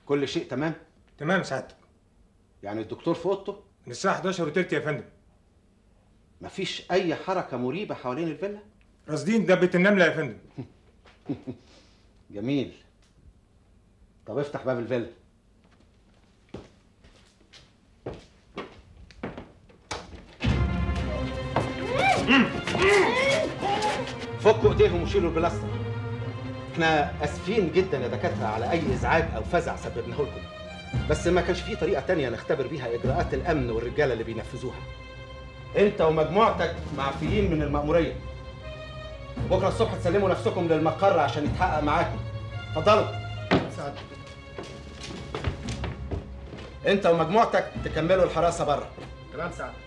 كل شيء تمام تمام سعادتك يعني الدكتور في اوضته من الساعه 11 وتلت يا فندم مفيش اي حركه مريبه حوالين الفيلا راصدين دبه النمله يا فندم جميل طب افتح باب الفيلا فكوا ايديهم وشيلوا البلاستر احنا اسفين جدا يا دكاتره على اي ازعاج او فزع سببناه لكم بس ما كانش في طريقه تانية نختبر بيها اجراءات الامن والرجاله اللي بينفذوها انت ومجموعتك معفيين من المأموريه بكره الصبح تسلموا نفسكم للمقر عشان يتحقق معاكم اتفضلوا سعادتك انت ومجموعتك تكملوا الحراسه بره تمام سعادتك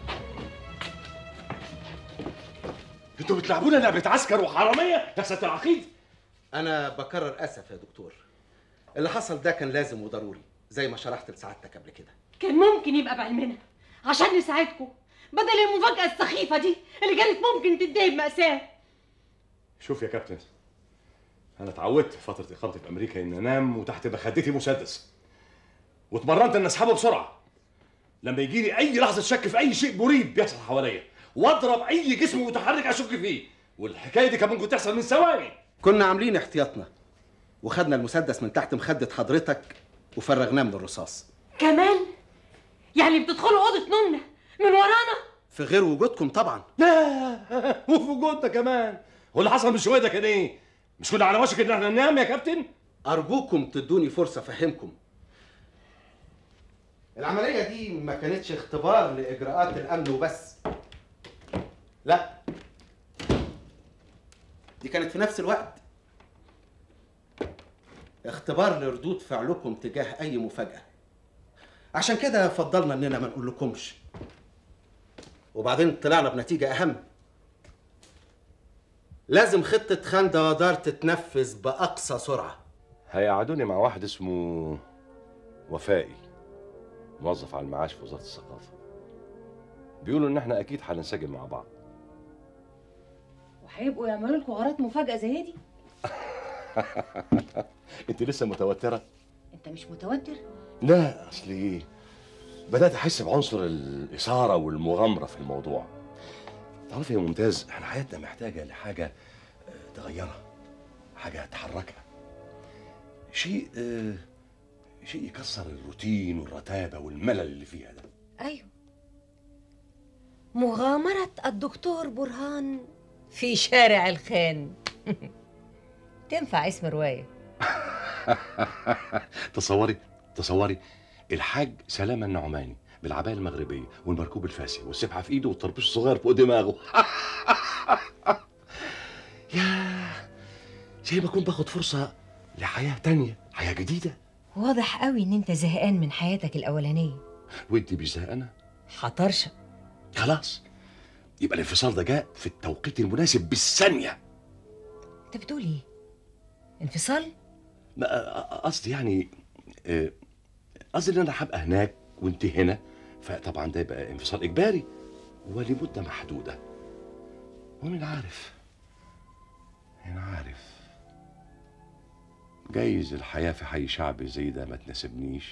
انتوا بتلعبونا لعبه عسكر وحراميه يا سياده العقيد انا بكرر اسف يا دكتور اللي حصل ده كان لازم وضروري زي ما شرحت لسعادتك قبل كده كان ممكن يبقى بعلمنا عشان نساعدكم بدل المفاجأة السخيفة دي اللي كانت ممكن تنتهي بمأساة شوف يا كابتن انا اتعودت في فتره اقامتي في امريكا ان انام وتحت مخدتي مسدس واتمرنت ان اسحبه بسرعه لما يجي لي اي لحظه شك في اي شيء مريب بيحصل حواليا واضرب اي جسم متحرك اشك فيه والحكايه دي كان ممكن تحصل من ثواني كنا عاملين احتياطنا وخدنا المسدس من تحت مخدة حضرتك وفرغناه من الرصاص كمان يعني بتدخلوا أوضة نومنا من ورانا في غير وجودكم طبعا لا وفي وجودنا كمان واللي حصل من شويه ده كان ايه مش كنا على وشك ان احنا ننام يا كابتن ارجوكم تدوني فرصه افهمكم العمليه دي ما كانتش اختبار لاجراءات الامن وبس لا دي كانت في نفس الوقت اختبار لردود فعلكم تجاه اي مفاجاه عشان كده فضلنا اننا ما نقول لكمش وبعدين طلعنا بنتيجه اهم لازم خطه خندق ودار تتنفذ باقصى سرعه هيقعدوني مع واحد اسمه وفائي موظف على المعاش في وزاره الثقافه بيقولوا ان احنا اكيد هننسجم مع بعض وهيبقوا يعملوا لكم غارات مفاجأة زي دي انت لسه متوتره انت مش متوتر لا اصلي بدات احس بعنصر الاثاره والمغامره في الموضوع تعرفي يا ممتاز احنا حياتنا محتاجه لحاجه آه، تغيرها حاجه تحركها شيء آه، شيء يكسر الروتين والرتابه والملل اللي فيها ده أيوه مغامرة الدكتور برهان في شارع الخان تنفع اسم رواية تصوري تصوري الحاج سلامة النعماني بالعباية المغربية والمركوب الفاسي والسبحة في ايده والطربوش الصغير فوق دماغه يا زي ما اكون باخد فرصة لحياة تانية حياة جديدة واضح قوي ان انت زهقان من حياتك الأولانية وانت مش زهقانة حطرشة خلاص يبقى الانفصال ده جاء في التوقيت المناسب بالثانية انت بتقول ايه انفصال ما- قصدي يعني آه، قصدي ان انا هبقى هناك وانت هنا فطبعا ده يبقى انفصال اجباري ولمده محدوده ومين عارف مين عارف جايز الحياه في حي شعبي زي ده ما تناسبنيش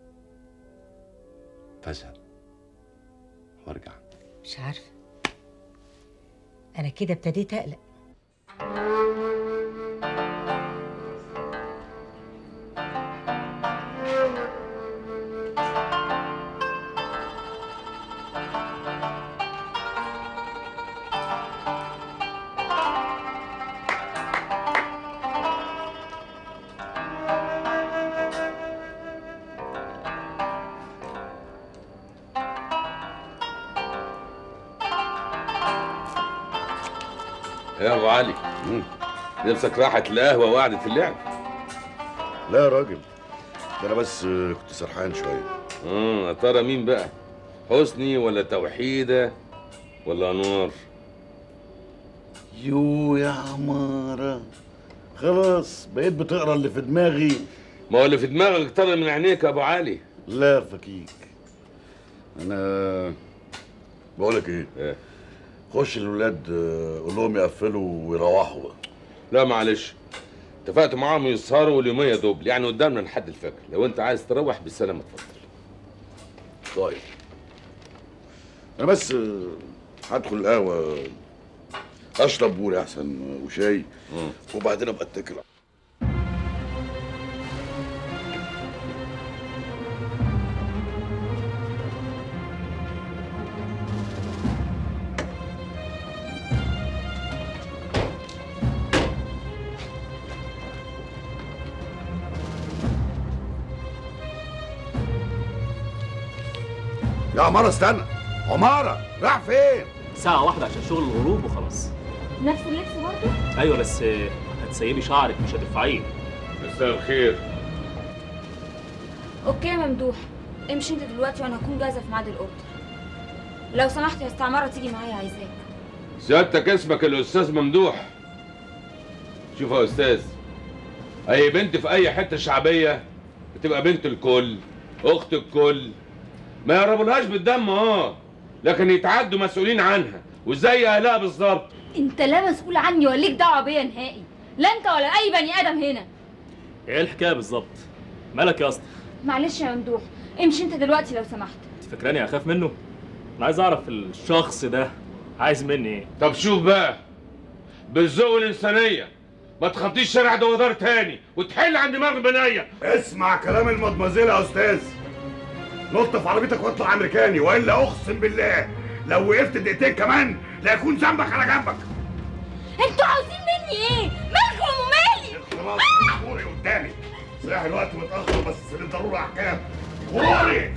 فاذهب وارجع مش عارفة انا كده ابتديت اقلق يا ابو علي نفسك راحت القهوه وقعدت اللعب لا يا راجل ده انا بس آه، كنت سرحان شويه امم يا ترى مين بقى حسني ولا توحيده ولا انوار يو يا عمارة خلاص بقيت بتقرا اللي في دماغي ما هو اللي في دماغك طار من عينيك يا ابو علي لا فكيك انا بقولك ايه إيه؟ خش الولاد آه، قول لهم يقفلوا ويروحوا بقى لا معلش اتفقت معاهم يسهروا اليوميه دوبل يعني قدامنا لحد الفجر لو انت عايز تروح بالسلامه اتفضل طيب انا بس آه، هدخل القهوه اشرب بوري احسن وشاي وبعدين ابقى اتكل يا عمارة استنى عمارة راح فين؟ ساعة واحدة عشان شغل الغروب وخلاص نفس اللبس برضه؟ أيوة بس آه، هتسيبي شعرك مش هتدفعيه مساء الخير اوكي يا ممدوح امشي انت دلوقتي وانا هكون جاهزه في ميعاد الاوردر لو سمحت يا استعماره تيجي معايا عايزاك سيادتك اسمك الاستاذ ممدوح شوف يا استاذ اي بنت في اي حته شعبيه بتبقى بنت الكل اخت الكل ما يقربولهاش بالدم اه لكن يتعدوا مسؤولين عنها وزي اهلها بالظبط انت لا مسؤول عني ولا ليك دعوه بيا نهائي لا انت ولا اي بني ادم هنا إيه الحكاية بالظبط؟ مالك يا اسطى؟ معلش يا ممدوح امشي انت دلوقتي لو سمحت أنت فاكراني أخاف منه؟ أنا عايز أعرف الشخص ده عايز مني إيه؟ طب شوف بقى بالذوق والانسانيه ما تخطيش شارع دوادار تاني وتحل عند دماغ البنيه اسمع كلام المدمزيل يا استاذ نط في عربيتك واطلع امريكاني والا اقسم بالله لو وقفت دقيقتين كمان لا يكون ذنبك على جنبك انتوا عاوزين مني ايه مالكم ومالي خلاص غوري قدامي صحيح الوقت متاخر بس للضروره احكام غوري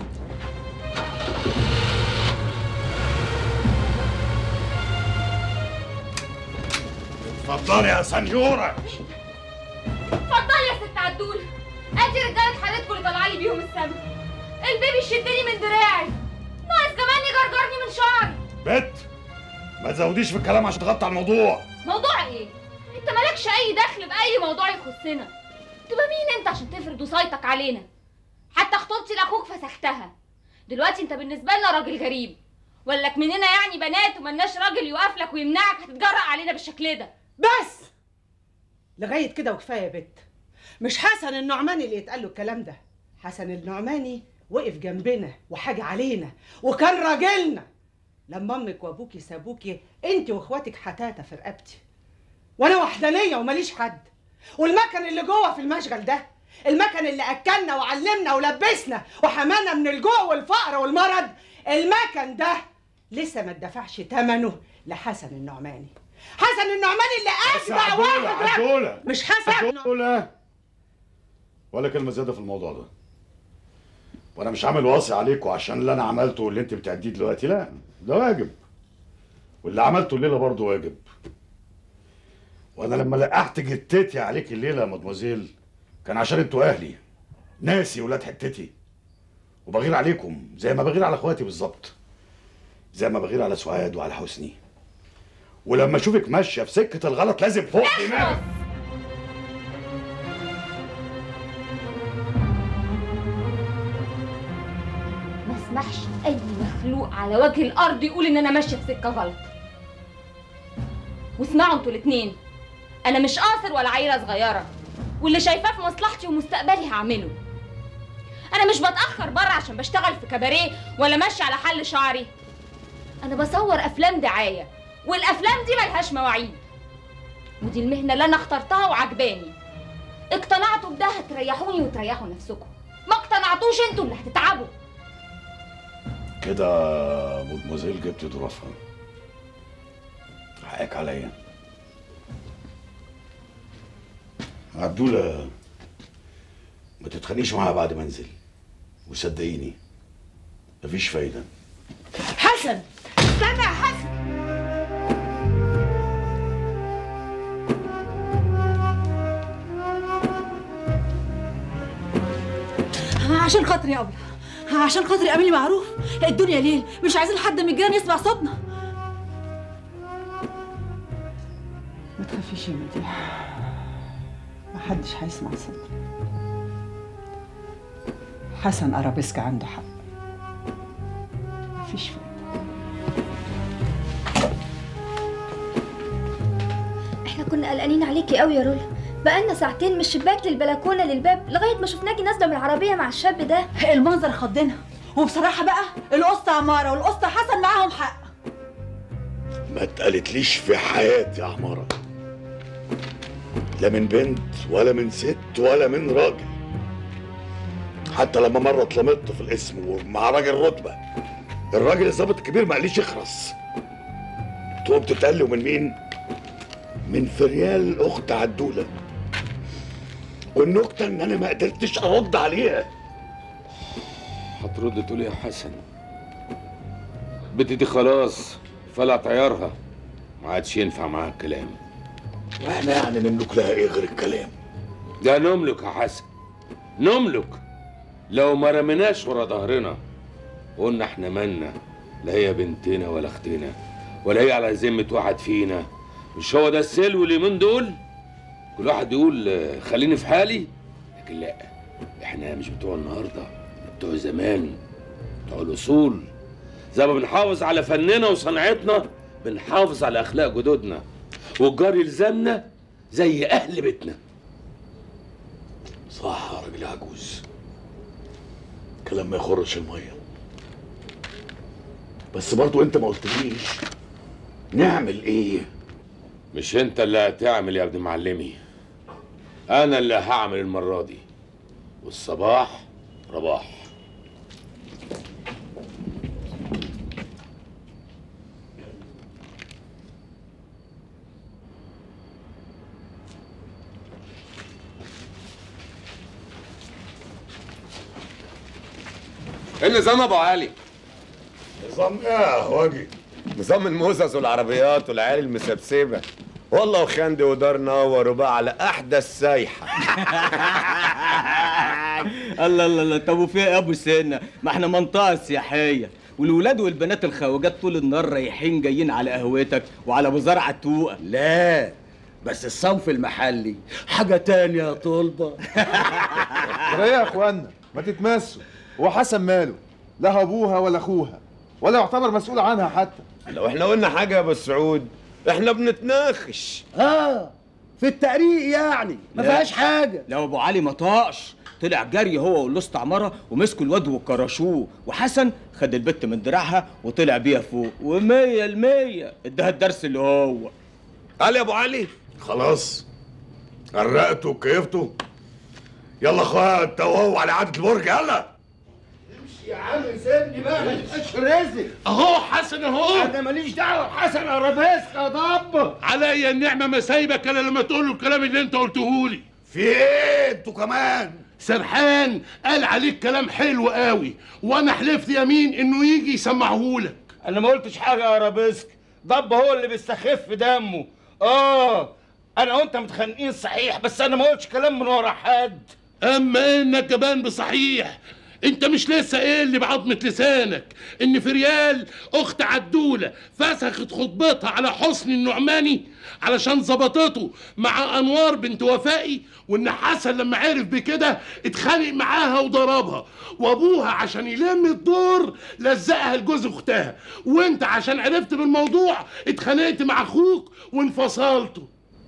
اتفضلي يا سنيوره اتفضلي يا ست عدول ادي رجاله حالتكم اللي طالعه لي بيهم السما البيبي شدني من دراعي ناقص كمان يجرجرني من شعري بت ما تزوديش في الكلام عشان تغطي على الموضوع موضوع ايه انت مالكش اي دخل باي موضوع يخصنا تبقى مين انت عشان تفرض وصايتك علينا حتى خطوبتي لاخوك فسختها دلوقتي انت بالنسبه لنا راجل غريب ولك مننا يعني بنات وملناش راجل يوقف لك ويمنعك هتتجرأ علينا بالشكل ده بس لغايه كده وكفايه يا بت مش حسن النعماني اللي يتقال له الكلام ده حسن النعماني وقف جنبنا وحاجه علينا وكان راجلنا لما امك وابوكي سابوكي انت واخواتك حتاته في رقبتي وانا وحدانيه وماليش حد والمكن اللي جوه في المشغل ده المكن اللي اكلنا وعلمنا ولبسنا وحمانا من الجوع والفقر والمرض المكن ده لسه ما اتدفعش ثمنه لحسن النعماني حسن النعماني اللي اجدع واحد راب- عدولة مش حسن عدولة ولا كلمة زيادة في الموضوع ده وانا مش عامل واصي عليكم عشان اللي انا عملته واللي انت بتعديه دلوقتي لا ده واجب واللي عملته الليله برضه واجب وانا لما لقحت جتتي عليك الليله يا مدموزيل كان عشان انتوا اهلي ناسي ولاد حتتي وبغير عليكم زي ما بغير على اخواتي بالظبط زي ما بغير على سعاد وعلى حسني ولما اشوفك ماشيه في سكه الغلط لازم فوق دماغك ما اسمحش اي مخلوق على وجه الارض يقول ان انا ماشيه في سكه غلط واسمعوا انتوا الاتنين انا مش قاصر ولا عيله صغيره واللي شايفاه في مصلحتي ومستقبلي هعمله انا مش بتاخر بره عشان بشتغل في كباريه ولا ماشيه على حل شعري انا بصور افلام دعايه والافلام دي ملهاش مواعيد ودي المهنه اللي انا اخترتها وعجباني اقتنعتوا بده هتريحوني وتريحوا نفسكم ما اقتنعتوش انتوا اللي هتتعبوا كده مدموزيل جبت ظروفها حقك عليا عدولة ما تتخانيش معاها بعد ما انزل وصدقيني مفيش فايدة حسن استنى يا حسن عشان خاطري يا أبلة عشان خاطري اعملي معروف الدنيا ليل مش عايزين حد من الجيران يسمع صوتنا ما تخافيش يا مديح محدش هيسمع صوتك حسن أرابيسك عنده حق مفيش فايدة احنا كنا قلقانين عليكي قوي يا رولا بقالنا ساعتين من الشباك للبلكونه للباب لغايه ما شفناكي نازله من العربيه مع الشاب ده المنظر خضنا وبصراحه بقى القسط عماره والقسط حسن معاهم حق ما اتقالتليش في حياتي يا عمارة لا من بنت ولا من ست ولا من راجل حتى لما مرة اتلمطت في الاسم ومع راجل رتبة الراجل الظابط الكبير ما قاليش اخرس تقوم تتقلوا من مين؟ من فريال اخت عدولة والنكتة ان انا ما قدرتش ارد عليها هترد تقول يا حسن بنتي دي خلاص فلت عيارها ما عادش ينفع معاها الكلام واحنا يعني نملك لها ايه غير الكلام ده نملك يا حسن نملك لو ما رميناش ورا ظهرنا قلنا احنا مالنا لا هي بنتنا ولا اختنا ولا هي على ذمة واحد فينا مش هو ده السلو اليومين دول كل واحد يقول آه، خليني في حالي لكن لا احنا مش بتوع النهارده احنا بتوع زمان بتوع الاصول زي ما بنحافظ على فننا وصنعتنا بنحافظ على اخلاق جدودنا والجار يلزمنا زي اهل بيتنا صح يا راجل عجوز كلام ما يخرش الميه بس برضو انت ما قلتليش نعمل ايه مش انت اللي هتعمل يا ابن معلمي انا اللي هعمل المره دي والصباح رباح ايه النظام يا ابو علي؟ نظام ايه يا هواجي؟ نظام الموزز والعربيات والعيال المسبسبه والله وخندي ودار نور وبقى على احدث سايحه الله الله الله طب وفي ايه يا ابو سنه ما احنا منطقه سياحيه والولاد والبنات الخواجات طول النهار رايحين جايين على قهوتك وعلى بازار عتوقه لا بس الصنف المحلي حاجة تانية يا طلبة ايه يا اخوانا ما تتمسوا هو حسن ماله لا ابوها ولا اخوها ولا يعتبر مسؤول عنها حتى لو احنا قلنا حاجه يا ابو سعود احنا بنتناقش اه في التقريق يعني ما لا. فيهاش حاجة لو ابو علي ما طاقش طلع جري هو واللص عماره ومسكوا الواد وكرشوه وحسن خد البت من دراعها وطلع بيها فوق ومية المية اداها الدرس اللي هو قال يا ابو علي خلاص غرقته وكيفته يلا اخويا انت وهو على عادة البرج يلا يا عم سيبني بقى ما تبقاش رزق اهو حسن اهو انا ماليش دعوة بحسن ارابيسك يا ضب عليا النعمه ما سايبك الا لما تقول له الكلام اللي انت قلته لي في ايه انتوا كمان سرحان قال عليك كلام حلو قوي وانا حلفت يمين انه يجي يسمعهولك انا ما قلتش حاجة يا ارابيسك ضب هو اللي بيستخف دمه اه انا وانت متخانقين صحيح بس انا ما قلتش كلام من ورا حد اما انك جبان بصحيح انت مش لسه قايل لي بعظمه لسانك ان فريال اخت عدوله فسخت خطبتها على حسن النعماني علشان ظبطته مع انوار بنت وفائي وان حسن لما عرف بكده اتخانق معاها وضربها وابوها عشان يلم الدور لزقها لجوز اختها وانت عشان عرفت بالموضوع اتخانقت مع اخوك وانفصلتوا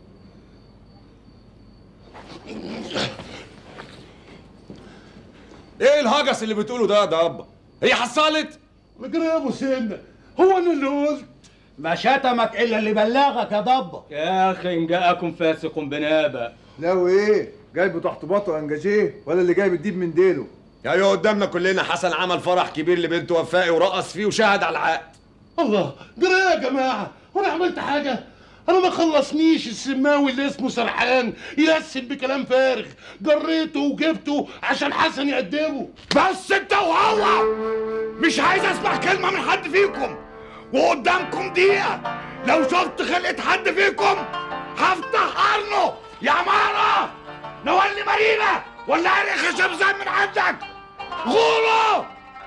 ايه الهجس اللي بتقوله ده يا ضبه هي حصلت مجرى يا ابو سنه هو انا اللي قلت ما شتمك الا اللي بلغك يا ضبة يا اخي ان جاءكم فاسق بنابأ لا وايه جايبه تحت باطه انجاجيه ولا اللي جايب الديب من ديله ايوه قدامنا كلنا حسن عمل فرح كبير لبنت وفائي ورقص فيه وشهد على العقد الله جرى يا جماعه وانا عملت حاجه انا ما خلصنيش السماوي اللي اسمه سرحان يلسن بكلام فارغ جريته وجبته عشان حسن يقدمه بس انت وهو مش عايز اسمع كلمة من حد فيكم وقدامكم دقيقة لو شفت خلقة حد فيكم هفتح قرنه يا عمارة نولي مارينا ولا عرق خشب زي من عندك غورو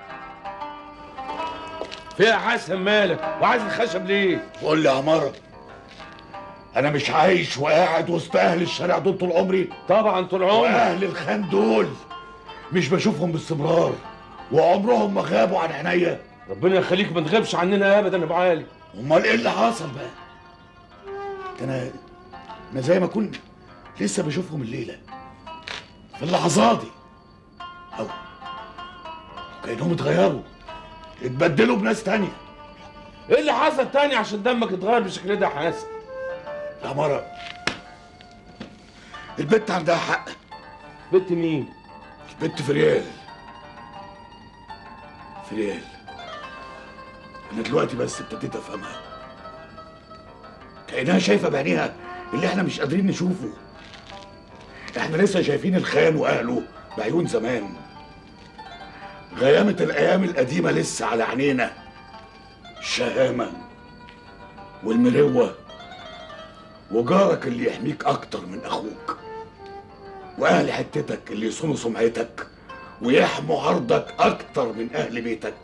فيها حسن مالك وعايز الخشب ليه قول لي يا عمارة انا مش عايش وقاعد وسط اهل الشارع دول طول عمري طبعا طول عمرك واهل الخان دول مش بشوفهم باستمرار وعمرهم ما غابوا عن عينيا ربنا يخليك ما تغيبش عننا ابدا يا ابو علي امال ايه اللي حصل بقى ده انا انا زي ما اكون لسه بشوفهم الليله في اللحظات دي او كانهم اتغيروا اتبدلوا بناس تانية ايه اللي حصل تاني عشان دمك اتغير بالشكل ده يا حسن يا مرة البت عندها حق بنت مين؟ البت فريال فريال انا دلوقتي بس ابتديت افهمها كانها شايفه بعينيها اللي احنا مش قادرين نشوفه احنا لسه شايفين الخان واهله بعيون زمان غيامة الايام القديمه لسه على عينينا الشهامه والمروه وجارك اللي يحميك اكتر من اخوك واهل حتتك اللي يصونوا سمعتك ويحموا عرضك اكتر من اهل بيتك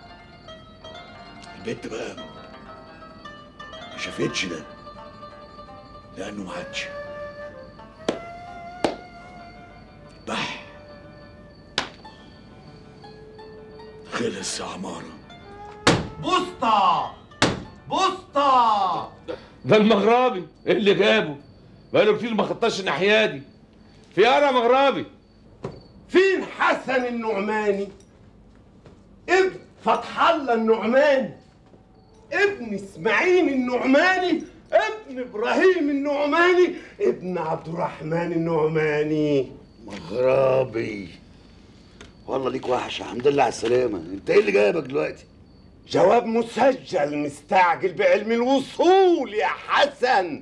البنت بقى ما شافتش ده لانه ما عادش بح خلص يا عماره بوسطة بوسطة ده المغربي ايه اللي جابه؟ بقاله كتير ما خطاش الناحية دي في انا مغربي فين حسن النعماني ابن فتح الله النعماني ابن اسماعيل النعماني ابن ابراهيم النعماني ابن عبد الرحمن النعماني مغربي والله ليك وحش الحمد لله على السلامه انت ايه اللي جايبك دلوقتي جواب مسجل مستعجل بعلم الوصول يا حسن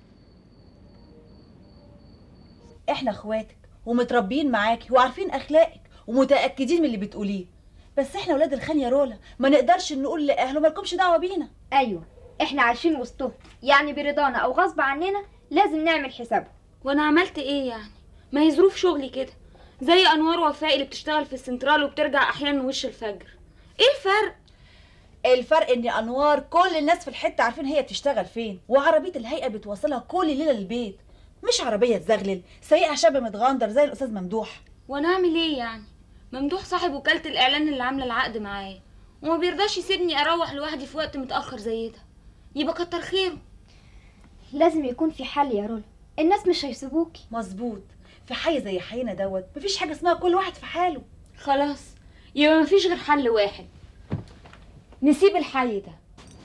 احنا اخواتك ومتربيين معاكي وعارفين اخلاقك ومتاكدين من اللي بتقوليه بس احنا ولاد الخان يا رولا ما نقدرش نقول لاهله مالكمش دعوه بينا ايوه احنا عايشين وسطهم يعني برضانا او غصب عننا لازم نعمل حسابهم وانا عملت ايه يعني ما هي ظروف شغلي كده زي انوار وفاء اللي بتشتغل في السنترال وبترجع احيانا من وش الفجر ايه الفرق الفرق ان انوار كل الناس في الحته عارفين هي بتشتغل فين وعربيه الهيئه بتوصلها كل ليله للبيت مش عربيه تزغلل سايقها شاب متغندر زي الاستاذ ممدوح وانا اعمل ايه يعني ممدوح صاحب وكاله الاعلان اللي عامله العقد معايا وما بيرضاش يسيبني اروح لوحدي في وقت متاخر زي ده يبقى كتر خيره لازم يكون في حل يا رولا الناس مش هيسيبوكي مظبوط في حي زي حينا دوت مفيش حاجه اسمها كل واحد في حاله خلاص يبقى مفيش غير حل واحد نسيب الحي ده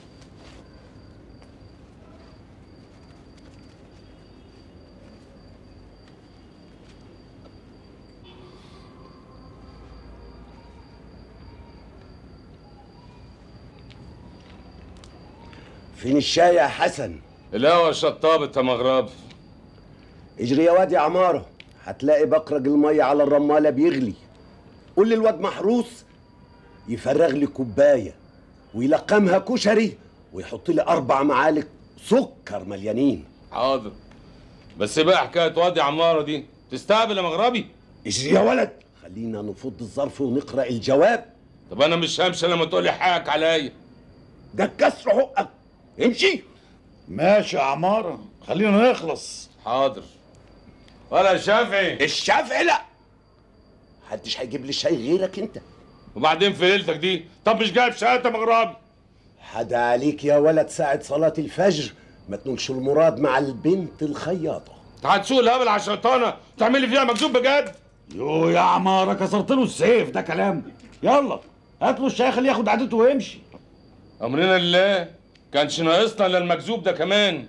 فين الشاي يا حسن القهوة شطابت يا مغربي اجري يا واد يا عماره هتلاقي بكرج الميه على الرماله بيغلي قول للواد محروس يفرغ لي كوبايه ويلقمها كشري ويحط لي اربع معالق سكر مليانين حاضر بس بقى حكاية وادي عمارة دي تستقبل يا مغربي اجري يا ولد خلينا نفض الظرف ونقرا الجواب طب انا مش همشي لما تقول لي حقك عليا ده كسر حقك امشي ماشي يا عماره خلينا نخلص حاضر ولا شافعي الشافعي لا محدش هيجيب لي شاي غيرك انت وبعدين في ليلتك دي طب مش جايب شهادة يا مغربي حدا عليك يا ولد ساعة صلاة الفجر ما تنولش المراد مع البنت الخياطة هتسوق الهبل على الشيطانة تعملي فيها مكذوب بجد يو يا عماره كسرت له السيف ده كلام يلا هات له الشاي خليه ياخد عادته ويمشي امرنا لله كانش ناقصنا الا المكذوب ده كمان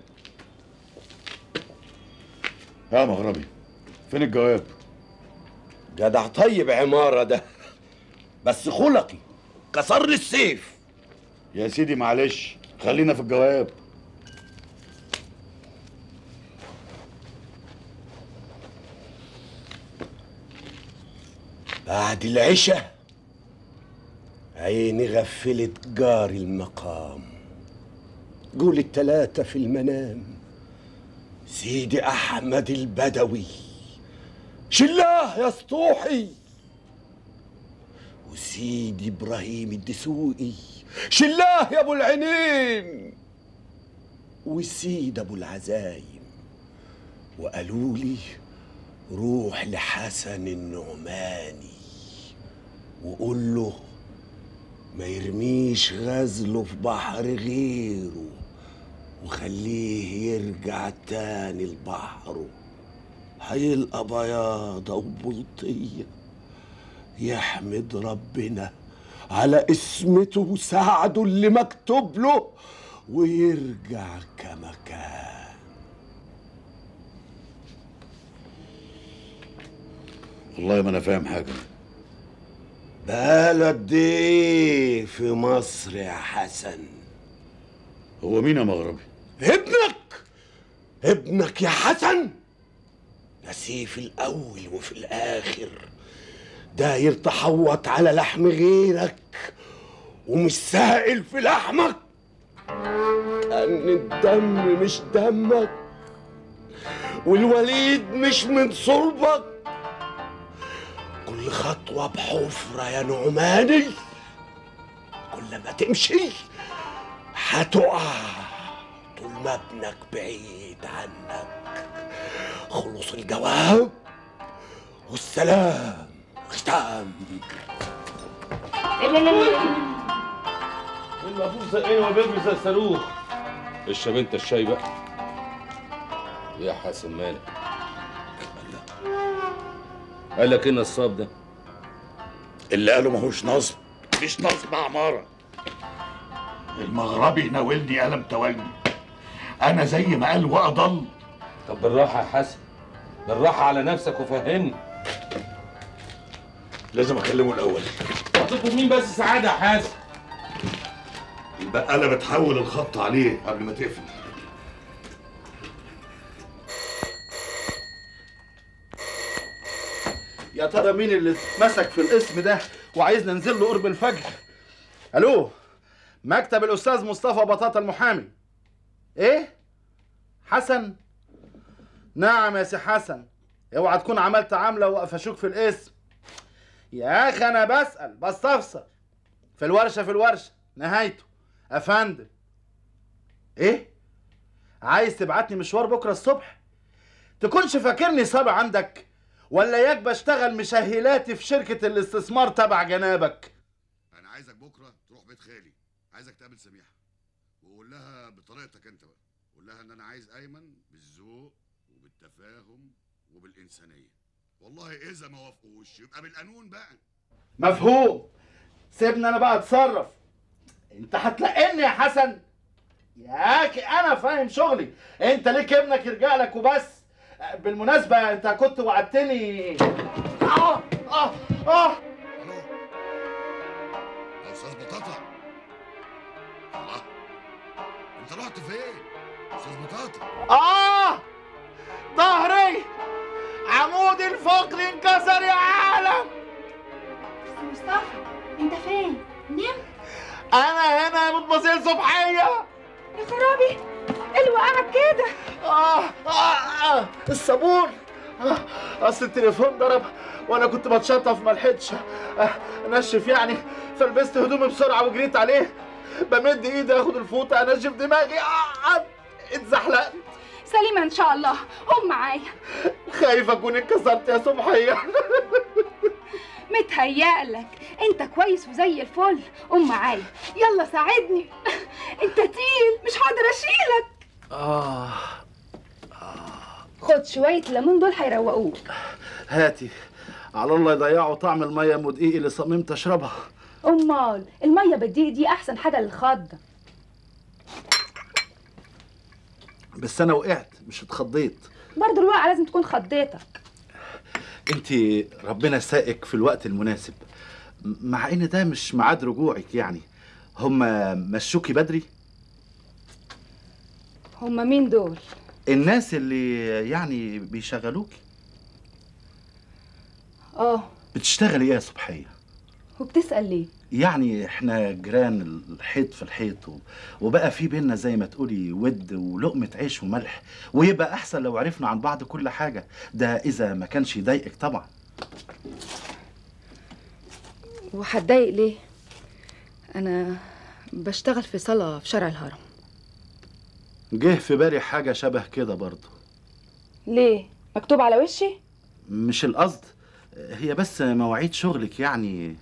يا مغربي فين الجواب جدع طيب عمارة ده بس خلقي كسر لي السيف يا سيدي معلش خلينا في الجواب بعد العشاء عيني غفلت جار المقام قول التلاتة في المنام سيدي أحمد البدوي شلاه يا سطوحي وسيدي إبراهيم الدسوقي شلاه يا أبو العينين وسيد أبو العزايم وقالوا لي روح لحسن النعماني وقول له ما يرميش غزله في بحر غيره وخليه يرجع تاني لبحره هيلقى بياضة وبلطية يحمد ربنا على اسمته وسعده اللي مكتوب له ويرجع كما كان والله ما انا فاهم حاجه بقاله قد ايه في مصر يا حسن هو مين يا مغربي ابنك ابنك يا حسن نسيه في الاول وفي الاخر داير تحوط على لحم غيرك ومش سائل في لحمك ان الدم مش دمك والوليد مش من صلبك كل خطوة بحفرة يا نعماني كل ما تمشي هتقع طول ما ابنك بعيد عنك خلص الجواب والسلام ختام المفروض زقين وبيرمي زي الصاروخ اشرب انت الشاي بقى يا حسن مالك قال لك ايه النصاب ده اللي قاله ماهوش نصب مش نصب عمارة المغربي ناولني قلم تولني انا زي ما قال واضل طب بالراحه يا حسن بالراحه على نفسك وفهمني لازم اكلمه الاول هتطلب مين بس سعاده يا حسن البقالة بتحول الخط عليه قبل ما تقفل يا ترى مين اللي اتمسك في الاسم ده وعايز ننزل له قرب الفجر الو مكتب الاستاذ مصطفى بطاطا المحامي ايه حسن نعم يا سي حسن اوعى تكون عملت عامله وقفشوك في الاسم يا اخي انا بسال بستفسر في الورشه في الورشه نهايته افندم ايه عايز تبعتني مشوار بكره الصبح تكونش فاكرني صابع عندك ولا ياك بشتغل مشهلاتي في شركة الاستثمار تبع جنابك انا عايزك بكره تروح بيت خالي عايزك تقابل سميحه وقول لها بطريقتك انت بقى قول لها ان انا عايز ايمن بالذوق وبالتفاهم وبالانسانيه والله اذا ما وافقوش يبقى بالقانون بقى مفهوم سيبني انا بقى اتصرف انت هتلاقيني يا حسن ياكي انا فاهم شغلي انت ليك ابنك يرجع لك وبس بالمناسبة انت كنت وعدتني اه اه اه يا استاذ بطاطا الله انت رحت فين استاذ بطاطا اه ظهري عمودي الفقري انكسر يا عالم مصطفى انت فين؟ نمت؟ انا هنا يا مدمزيل صبحيه يا خرابي ايه اللي وقعك كده؟ آه, آه, اه الصابون آه اصل التليفون ضرب وانا كنت بتشطف ما لحقتش آه انشف يعني فلبست هدومي بسرعه وجريت عليه بمد ايدي اخد الفوطه انشف دماغي آه آه اتزحلقت سليمة ان شاء الله قوم معايا خايف اكون اتكسرت يا صبحيه متهيألك انت كويس وزي الفل قوم معايا يلا ساعدني انت تقيل مش هقدر اشيلك اه خد شوية الليمون دول هيروقوك هاتي على الله يضيعوا طعم الميه ام دقيق اللي صممت اشربها امال المية بالدقيق دي احسن حاجة للخضة بس انا وقعت مش اتخضيت برضه الوقعة لازم تكون خضيتك انت ربنا ساقك في الوقت المناسب م- مع ان ده مش ميعاد رجوعك يعني هما مشوكي بدري هما مين دول؟ الناس اللي يعني بيشغلوكي اه بتشتغلي ايه يا صبحيه وبتسأل ليه؟ يعني احنا جيران الحيط في الحيط و- وبقى في بينا زي ما تقولي ود ولقمة عيش وملح ويبقى احسن لو عرفنا عن بعض كل حاجة ده اذا ما كانش يضايقك طبعا وهتضايق ليه؟ انا بشتغل في صالة في شارع الهرم جه في بالي حاجة شبه كده برضه ليه؟ مكتوب على وشي؟ مش القصد هي بس مواعيد شغلك يعني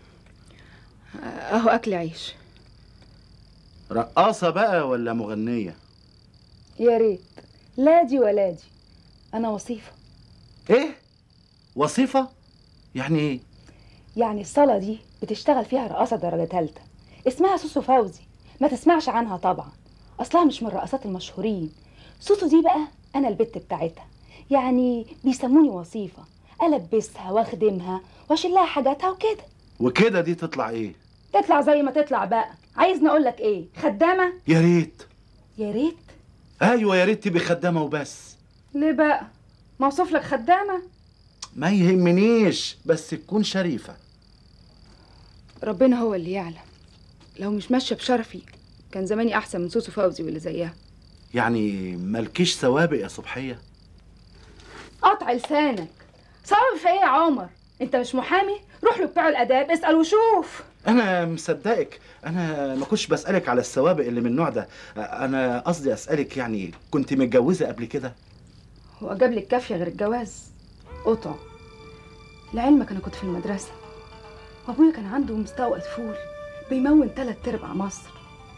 اهو اكل عيش رقاصة بقى ولا مغنية يا ريت لا دي ولا دي انا وصيفة ايه وظيفه يعني ايه يعني الصالة دي بتشتغل فيها رقاصة درجة تالتة اسمها سوسو فوزي ما تسمعش عنها طبعا أصلها مش من الرقصات المشهورين سوسو دي بقى أنا البت بتاعتها يعني بيسموني وظيفة ألبسها وأخدمها وأشيل لها حاجاتها وكده وكده دي تطلع ايه تطلع زي ما تطلع بقى عايزني أقول لك إيه خدامة يا ريت يا ريت ايوه يا ريت تبقي خدامه وبس ليه بقى موصوف لك خدامة ما يهمنيش بس تكون شريفه ربنا هو اللي يعلم لو مش ماشية بشرفي كان زماني أحسن من سوسو فوزي واللي زيها يعني مالكيش سوابق يا صبحيه قطع لسانك صعب في ايه يا عمر انت مش محامي روح لبتوع الاداب اسال وشوف انا مصدقك انا ما كنتش بسالك على السوابق اللي من النوع ده انا قصدي اسالك يعني كنت متجوزه قبل كده هو جاب لك كافيه غير الجواز قطع لعلمك انا كنت في المدرسه وابويا كان عنده مستوى فول بيمون تلات ارباع مصر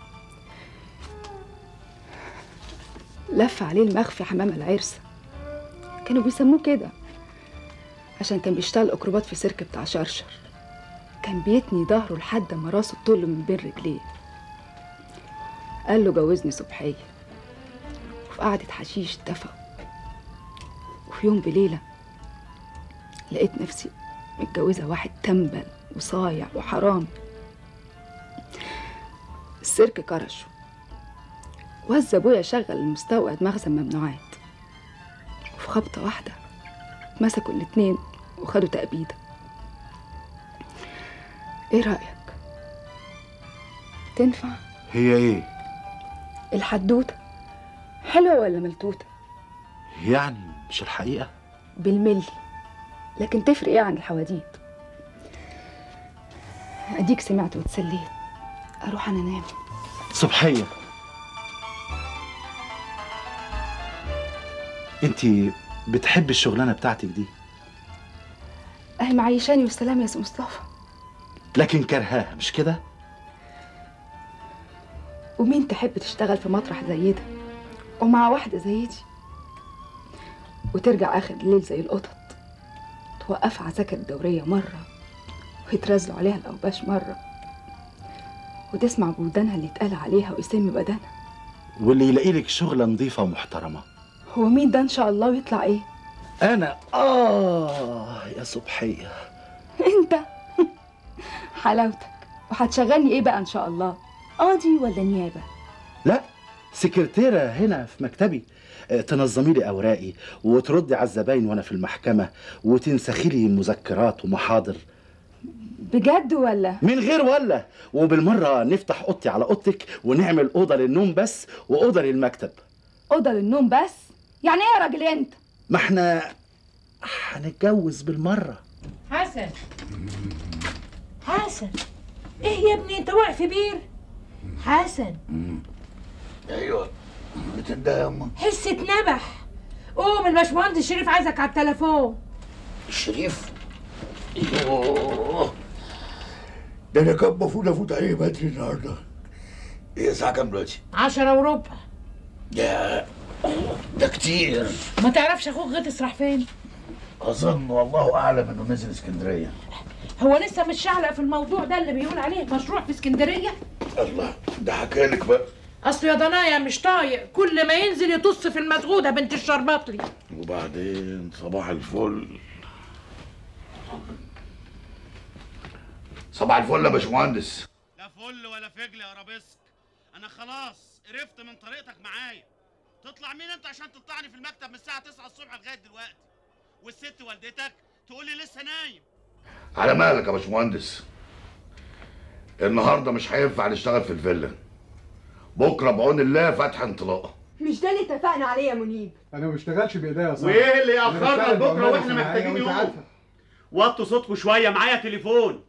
لف عليه المخفي حمام العرسه كانوا بيسموه كده عشان كان بيشتغل اكروبات في سيرك بتاع شرشر كان بيتني ظهره لحد ما راسه تطل من بين رجليه قال له جوزني صبحيه وفي قعدة حشيش اتفقوا وفي يوم بليلة لقيت نفسي متجوزة واحد تنبل وصايع وحرامي السيرك كرشه وز ابويا شغل المستوقد مخزن ممنوعات وفي خبطة واحدة مسكوا الاتنين وخدوا تأبيدة ايه رأيك؟ تنفع هي ايه الحدوتة حلوة ولا ملتوتة؟ يعني مش الحقيقه بالملي لكن تفرق ايه عن الحواديت اديك سمعت واتسليت اروح انا انام صبحيه انت بتحبي الشغلانه بتاعتك دي اهي معيشاني والسلام يا سي مصطفى لكن كرهاها مش كده ومين تحب تشتغل في مطرح زي ده ومع واحدة زي دي وترجع آخر الليل زي القطط توقف عساكر الدورية مرة ويترزلوا عليها الأوباش مرة وتسمع بودانها اللي اتقال عليها ويسم بدنها واللي يلاقي لك شغله نظيفه ومحترمه هو مين ده إن شاء الله ويطلع إيه؟ انا اه يا صبحيه أنت حلاوتك وهتشغلني إيه بقى إن شاء الله؟ قاضي ولا نيابة؟ لا سكرتيرة هنا في مكتبي آه، تنظمي لي اوراقي وتردي على الزباين وانا في المحكمه وتنسخي لي مذكرات ومحاضر بجد ولا؟ من غير ولا وبالمره نفتح اوضتي على اوضتك ونعمل اوضه للنوم بس واوضه للمكتب أوضة للنوم بس؟ يعني إيه يا راجل أنت؟ ما احنا هنتجوز بالمره حسن حسن ايه يا ابني انت واقف في بير حسن ايوه بتندى يا امه حسة نبح قوم الباشمهندس شريف عايزك على التليفون الشريف يوه. ده انا كان المفروض افوت عليه بدري النهارده ايه الساعه كام دلوقتي؟ عشرة وربع يا ده كتير ما تعرفش اخوك غطس راح فين اظن والله اعلم انه نزل اسكندريه هو لسه مش شعلق في الموضوع ده اللي بيقول عليه مشروع في اسكندريه الله ده حكالك بقى اصل يا ضنايا مش طايق كل ما ينزل يطص في المسغوده بنت الشرباطلي وبعدين صباح الفل صباح الفل يا باشمهندس لا فل ولا فجل يا رابسك انا خلاص قرفت من طريقتك معايا تطلع مين انت عشان تطلعني في المكتب من الساعه 9 الصبح لغايه دلوقتي والست والدتك تقول لي لسه نايم على مالك يا باشمهندس النهارده مش هينفع نشتغل في الفيلا بكره بعون الله فتح انطلاقه مش ده اللي اتفقنا عليه يا منيب انا ما بشتغلش بايديا يا صاحبي وايه اللي أنا اخرنا بشتغل لبكره بعمالة واحنا صناعية محتاجين وأنت يوم عارفة. وطوا صوتكم شويه معايا تليفون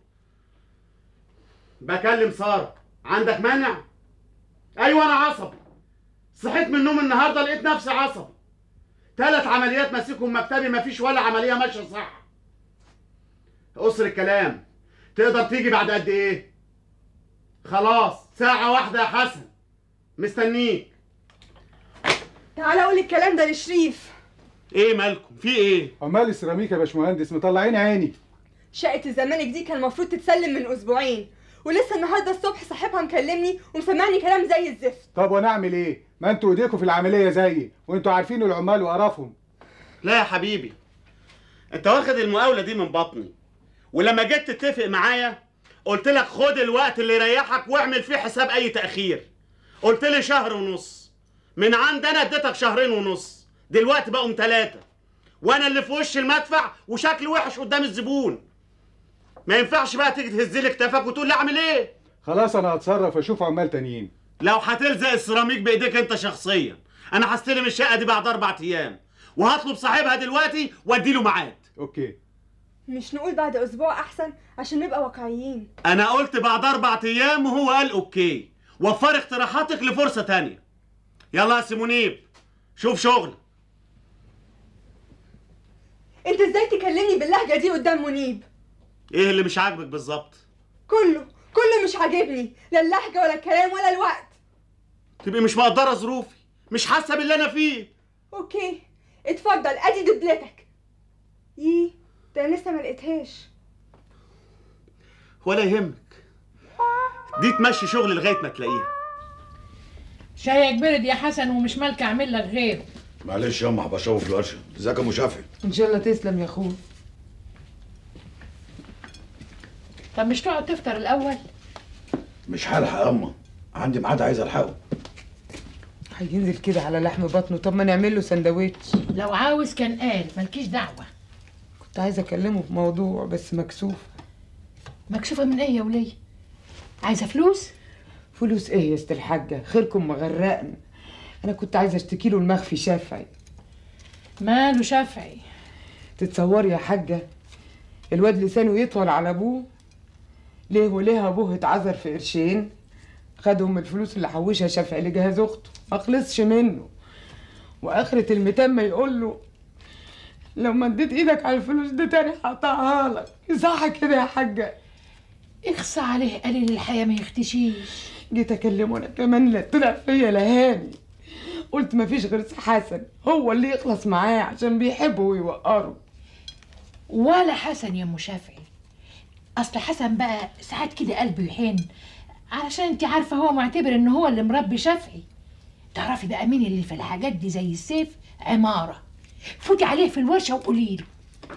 بكلم ساره عندك مانع ايوه انا عصبي صحيت من النوم النهارده لقيت نفسي عصبي ثلاث عمليات ماسكهم مكتبي مفيش ولا عمليه ماشيه صح قصر الكلام تقدر تيجي بعد قد ايه خلاص ساعه واحده يا حسن مستنيك تعالى قول الكلام ده لشريف ايه مالكم في ايه عمال السيراميك يا باشمهندس مطلعين عيني شقة الزمالك دي كان المفروض تتسلم من اسبوعين ولسه النهارده الصبح صاحبها مكلمني ومسمعني كلام زي الزفت طب وانا اعمل ايه ما انتوا ايديكم في العمليه زيي وانتوا عارفين العمال وقرفهم لا يا حبيبي انت واخد المقاولة دي من بطني ولما جيت تتفق معايا قلت لك خد الوقت اللي يريحك واعمل فيه حساب اي تأخير قلت لي شهر ونص من عند انا اديتك شهرين ونص دلوقتي بقوا ثلاثة وانا اللي في وش المدفع وشكلي وحش قدام الزبون ما ينفعش بقى تيجي تهز لي كتافك وتقول لي اعمل ايه خلاص انا هتصرف واشوف عمال تانيين لو هتلزق السيراميك بايديك انت شخصيا انا هستلم الشقه دي بعد اربع ايام وهطلب صاحبها دلوقتي واديله ميعاد اوكي مش نقول بعد اسبوع احسن عشان نبقى واقعيين انا قلت بعد اربع ايام وهو قال اوكي وفر اقتراحاتك لفرصه تانية يلا يا سيمونيب شوف شغل انت ازاي تكلمني باللهجه دي قدام منيب ايه اللي مش عاجبك بالظبط كله كله مش عاجبني لا اللهجه ولا الكلام ولا الوقت تبقي مش مقدره ظروفي مش حاسه باللي انا فيه اوكي اتفضل ادي دبلتك يي ده أنا لسه ما لقيتهاش ولا يهمك دي تمشي شغل لغايه ما تلاقيها شايك برد يا حسن ومش مالكة اعمل لك غير معلش يا اما بشوف في الورشه ازيك يا ابو شافعي ان شاء الله تسلم يا اخوي طب مش تقعد تفطر الاول مش هلحق يا اما عندي ميعاد عايز الحقه هينزل كده على لحم بطنه طب ما نعمل له سندوتش لو عاوز كان قال مالكيش دعوة كنت عايزه اكلمه في موضوع بس مكسوف مكسوفة من ايه يا ولية عايزة فلوس فلوس ايه يا ست الحاجه خيركم مغرقنا انا كنت عايزه اشتكي له المخفي شافعي ماله شافعي تتصوري يا حاجه الواد لسانه يطول على ابوه ليه وليه ابوه اتعذر في قرشين خدهم الفلوس اللي حوشها شافعي لجهاز اخته ما خلصش منه واخرة المتام ما يقول له لو مديت ايدك على الفلوس دي تاني هقطعها لك صح كده يا حاجه اخصى عليه قليل الحياة ما يختشيش جيت اكلمه انا كمان لا طلع فيا لهاني قلت مفيش غير حسن هو اللي يخلص معاه عشان بيحبه ويوقره ولا حسن يا ام شافعي اصل حسن بقى ساعات كده قلبه يحن علشان انت عارفه هو معتبر ان هو اللي مربي شافعي تعرفي بقى مين اللي في الحاجات دي زي السيف عماره فوتي عليه في الورشه وقولي له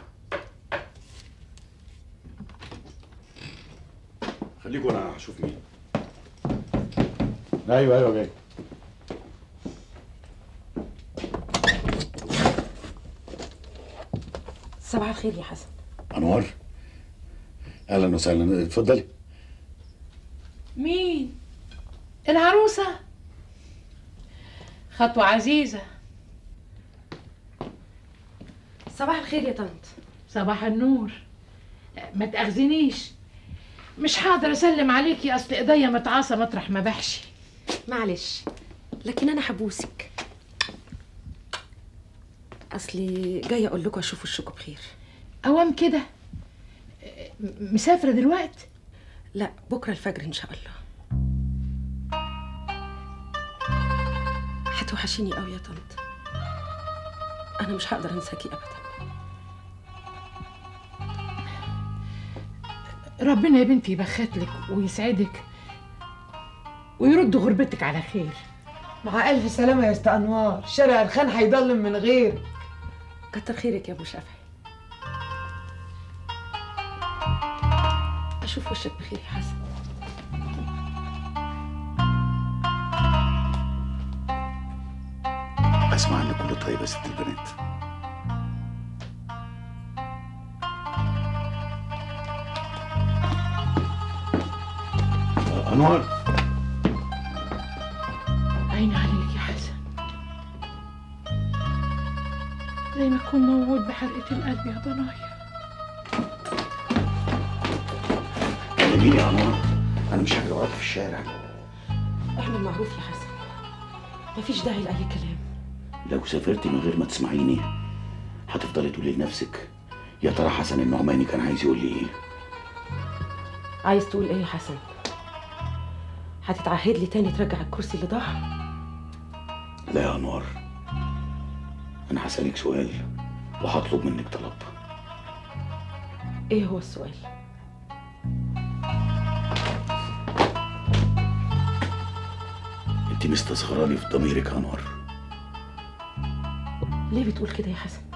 خليكوا انا هشوف مين ايوه ايوه جاي صباح الخير يا حسن انوار اهلا وسهلا اتفضلي مين العروسه خطوه عزيزه صباح الخير يا طنط صباح النور ما تاخذنيش مش هقدر اسلم عليكي اصل ايديا متعاصه مطرح ما بحشي معلش لكن انا هبوسك اصلي جايه اقول لكم اشوفوا الشكو بخير اوام كده م- مسافره دلوقتي لا بكره الفجر ان شاء الله هتوحشيني قوي يا طنط انا مش هقدر انساكي ابدا ربنا يا بنتي يبختلك ويسعدك ويرد غربتك على خير مع الف سلامه يا است انوار شارع الخان هيضلم من غير كتر خيرك يا ابو شافعي اشوف وشك بخير يا حسن اسمع عنك كل طيب يا ست البنات آه، انوار عين عليك يا حسن زي ما تكون موعود بحرقة القلب يا ضنايا جميل يا انوار انا مش هاجي وراك في الشارع اعمل معروف يا حسن مفيش داعي لاي كلام لو سافرتي من غير ما تسمعيني هتفضلي تقولي لنفسك يا ترى حسن النعماني كان عايز يقول لي ايه عايز تقول ايه يا حسن هتتعهد لي تاني ترجع الكرسي اللي ضاع لا يا انوار انا هسالك سؤال وهطلب منك طلب ايه هو السؤال انت مستصغراني في ضميرك يا انور ليه بتقول كده يا حسن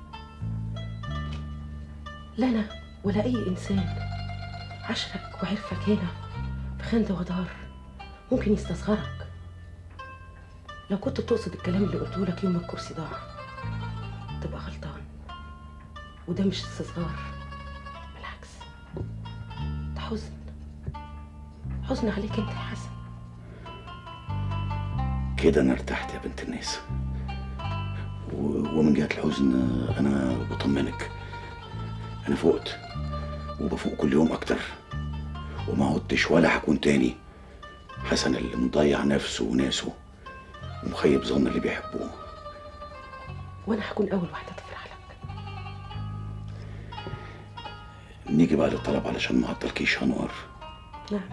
لا انا ولا اي انسان عشرك وعرفك هنا في خند ودار ممكن يستصغرك لو كنت تقصد الكلام اللي قلته لك يوم الكرسي ضاع تبقى غلطان وده مش استصغار بالعكس ده حزن حزن عليك انت يا حسن كده انا ارتحت يا بنت الناس و- ومن جهه الحزن انا بطمنك انا فقت وبفوق كل يوم اكتر وما عدتش ولا هكون تاني حسن اللي مضيع نفسه وناسه ومخيب ظن اللي بيحبوه وانا هكون اول واحده تفرح لك نيجي بقى للطلب علشان ما اعطلكيش يا انوار نعم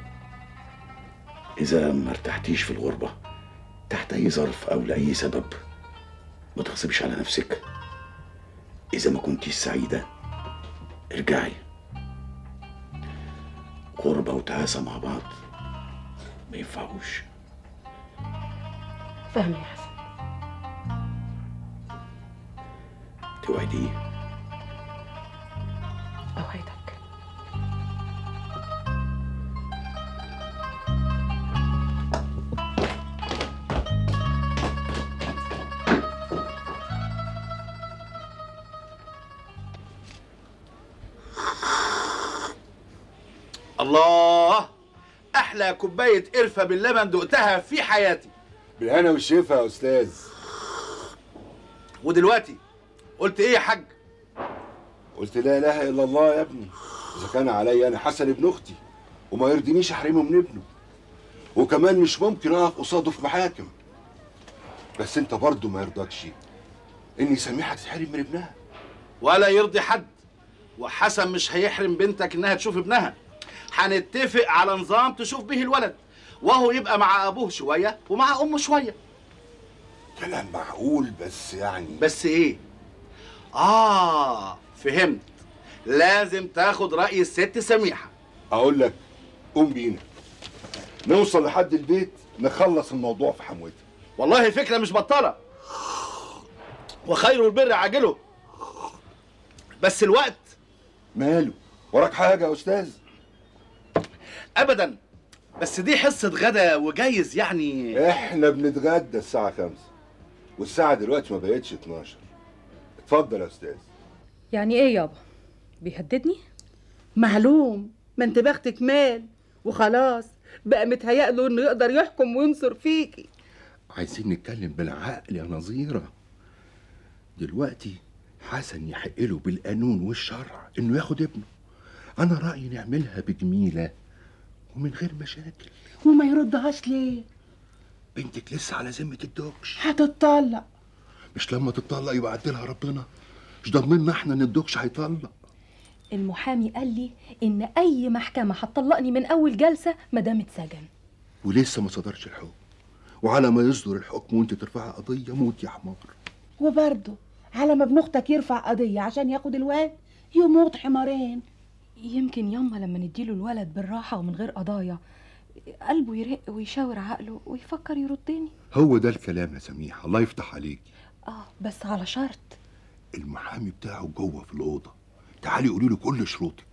اذا ما ارتحتيش في الغربه تحت اي ظرف او لاي سبب ما تغصبش على نفسك اذا ما كنتيش سعيده ارجعي غربه وتعاسه مع بعض ما ينفعوش فاهم يا حسن توعدي اوعدك الله احلى كوبايه قرفه باللبن دقتها في حياتي بالهنا والشفا يا استاذ ودلوقتي قلت ايه يا حاج قلت لا اله الا الله يا ابني اذا كان عليا انا حسن ابن اختي وما يرضينيش احرمه من ابنه وكمان مش ممكن اقف قصاده في محاكم بس انت برضه ما يرضكش ان سميحه تتحرم من ابنها ولا يرضي حد وحسن مش هيحرم بنتك انها تشوف ابنها هنتفق على نظام تشوف به الولد وهو يبقى مع ابوه شويه ومع امه شويه كلام معقول بس يعني بس ايه اه فهمت لازم تاخد راي الست سميحه اقول لك قوم بينا نوصل لحد البيت نخلص الموضوع في حموتها والله فكره مش بطاله وخير البر عاجله بس الوقت ماله وراك حاجه يا استاذ ابدا بس دي حصه غدا وجايز يعني احنا بنتغدى الساعه 5 والساعه دلوقتي ما بقتش 12 اتفضل يا استاذ يعني ايه يابا بيهددني معلوم ما انت بختك مال وخلاص بقى متهيأ له انه يقدر يحكم وينصر فيكي عايزين نتكلم بالعقل يا نظيرة دلوقتي حسن يحق له بالقانون والشرع انه ياخد ابنه انا رأيي نعملها بجميلة ومن غير مشاكل وما يردهاش ليه بنتك لسه على ذمة الدوكش هتتطلق مش لما تطلق يبقى عدلها ربنا مش ضامننا احنا ان الدوكش هيطلق المحامي قال لي ان اي محكمه هتطلقني من اول جلسه ما دام اتسجن ولسه ما صدرش الحكم وعلى ما يصدر الحكم وانت ترفعي قضية موت يا حمار وبرضه على ما ابن اختك يرفع قضيه عشان ياخد الواد يموت حمارين يمكن ياما لما نديله الولد بالراحه ومن غير قضايا قلبه يرق ويشاور عقله ويفكر يردني هو ده الكلام يا سميح الله يفتح عليك اه بس على شرط المحامي بتاعه جوه في الأوضة تعالي قولي له كل شروطك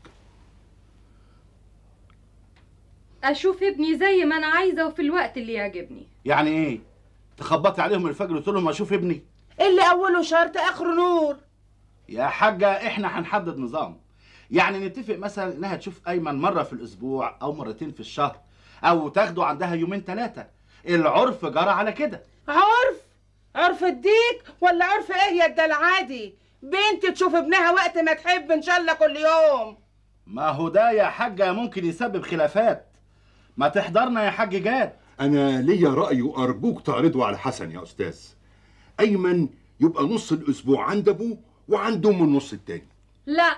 اشوف ابني زي ما انا عايزه وفي الوقت اللي يعجبني يعني ايه تخبطي عليهم الفجر وتقول لهم اشوف ابني اللي اوله شرط اخره نور يا حاجه احنا هنحدد نظام يعني نتفق مثلا انها تشوف ايمن مره في الاسبوع او مرتين في الشهر او تاخده عندها يومين ثلاثه العرف جرى على كده عرف عرف الديك ولا عرف ايه يا ده العادي بنت تشوف ابنها وقت ما تحب ان شاء الله كل يوم ما هو ده يا حاجه ممكن يسبب خلافات ما تحضرنا يا حاج جاد أنا ليا رأي وأرجوك تعرضه على حسن يا أستاذ أيمن يبقى نص الأسبوع عند أبوه وعند أمه النص التاني لا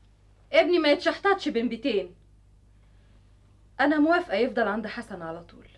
ابني ما يتشحططش بين بيتين انا موافقه يفضل عند حسن على طول